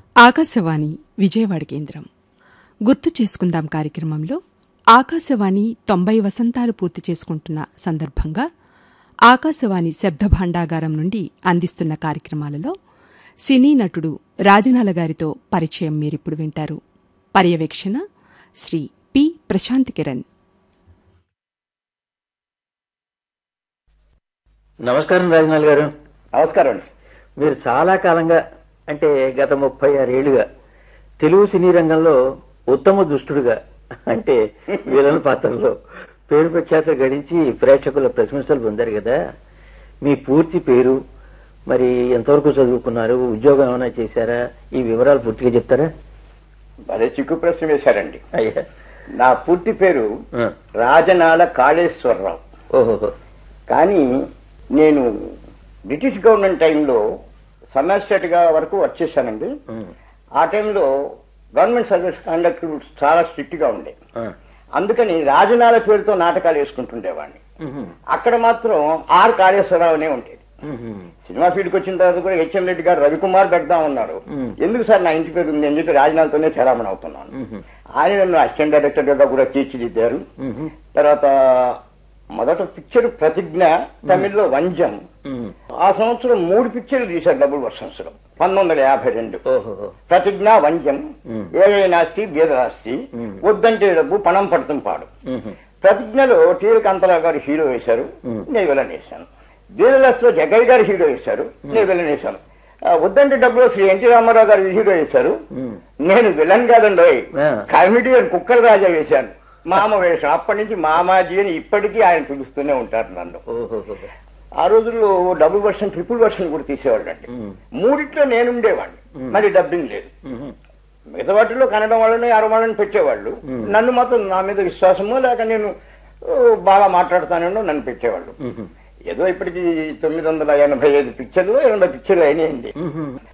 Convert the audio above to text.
ఆకాశవాణి విజయవాడ కేంద్రం గుర్తు చేసుకుందాం కార్యక్రమంలో ఆకాశవాణి తొంభై వసంతాలు పూర్తి చేసుకుంటున్న సందర్భంగా ఆకాశవాణి శబ్ద భాండాగారం నుండి అందిస్తున్న కార్యక్రమాలలో సినీ నటుడు రాజనాల గారితో పరిచయం మీరిప్పుడు వింటారు పర్యవేక్షణ శ్రీ పి ప్రశాంత్ కిరణ్ నమస్కారం రాజనాల్ గారు నమస్కారం అండి మీరు చాలా కాలంగా అంటే గత ముప్పై ఆరేళ్లుగా తెలుగు సినీ రంగంలో ఉత్తమ దుష్టుడుగా అంటే విలన్ పాత్రలో పేరు ప్రఖ్యాత గడించి ప్రేక్షకుల ప్రశంసలు పొందారు కదా మీ పూర్తి పేరు మరి ఎంతవరకు చదువుకున్నారు ఉద్యోగం ఏమైనా చేశారా ఈ వివరాలు పూర్తిగా చెప్తారా భలే చిక్కు ప్రశ్న వేశారండి అయ్యా నా పూర్తి పేరు ఆ. రాజనాల కాళేశ్వరరావు ఓహో కానీ నేను బ్రిటిష్ గవర్నమెంట్ టైంలో సమ్మర్ గా వరకు వర్క్ చేశానండి ఆ టైంలో గవర్నమెంట్ సర్వీస్ కండక్ట్ చాలా స్ట్రిక్ట్ గా ఉండే అందుకని రాజనాల పేరుతో నాటకాలు వేసుకుంటుండేవాడిని అక్కడ మాత్రం ఆర్ కాళేశ్వరరావు అనే ఉండేది సినిమా ఫీల్డ్కి వచ్చిన తర్వాత కూడా హెచ్ఎం రెడ్డి గారు రవికుమార్ పెడదాం ఉన్నారు మ్మ్. ఎందుకు సార్ నా ఇంటి పేరు ఉంది అని చెప్పి రాజనాలతోనే చలామణి అవుతున్నాను ఆయన నన్ను అసిస్టెంట్ డైరెక్టర్ గా కూడా తీర్చిదిద్దారు తర్వాత మొదట పిక్చర్ ప్రతిజ్ఞ తమిళ్లో వంజం ఆ సంవత్సరం మూడు పిక్చర్లు తీశారు డబుల్ వర్షన్స్ లో పంతొమ్మిది వందల యాభై రెండు ఓహో ప్రతిజ్ఞ వంజం మ్మ్. ఏదైనాస్తి బీదరాస్తి మ్మ్. వద్దంటే డబ్బు పణం పడతాం పాడు ప్రతిజ్ఞలో టీవీ కాంతరావు గారు హీరో వేశారు మ్మ్. నేను విలన్ వేశాను బీదరాస్తిలో జగ్గయ్య గారు హీరో వేశారు నేను విలన్ వేశాను ఆ, వద్దంటే డబ్బులో శ్రీ ఎన్టీ రామారావు గారు హీరో వేశారు నేను విలన్ కాదండి ఆ. కామెడీ అని కుక్కల రాజా వేశాను మామ వేషం అప్పటి నుంచి మామాజీ అని ఇప్పటికీ ఆయన పిలుస్తూనే ఉంటారు నన్ను ఓహో ఆ రోజుల్లో డబుల్ వర్షన్ ట్రిపుల్ వర్షన్ కూడా తీసేవాళ్ళు అండి మ్మ్. మూడిట్లో నేను ఉండేవాడిని మ్మ్. మరి డబ్బింగ్ లేదు మిగతా వాటిలో కన్నడ వాళ్ళని అర వాళ్ళని పెట్టేవాళ్ళు మ్మ్. నన్ను మాత్రం నా మీద విశ్వాసమో లేక నేను ఓ, బాగా మాట్లాడుతానో నన్ను పెట్టేవాళ్ళు ఏదో ఇప్పటికి తొమ్మిది వందల ఎనభై ఐదు పిక్చర్లు ఎనభై పిక్చర్లు అయినాయండి